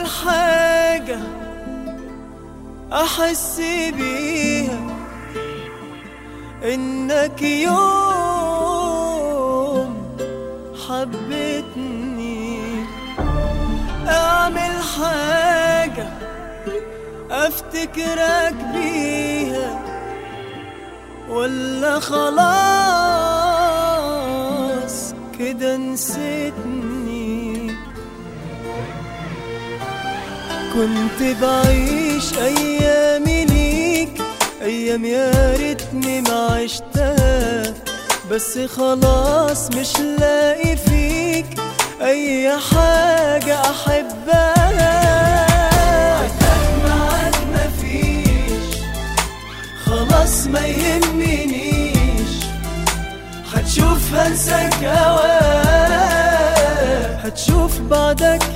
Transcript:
اعمل حاجة احس بيها انك يوم حبتني اعمل حاجة افتكرك بيها ولا خلاص كده نسيتني كنت بعيش ايامي ليك ايام يا ريتني ما عشتها بس خلاص مش لاقي فيك اي حاجة احبها عداك معاك مفيش خلاص ما يهمنيش هتشوف هنساك هواك هتشوف بعدك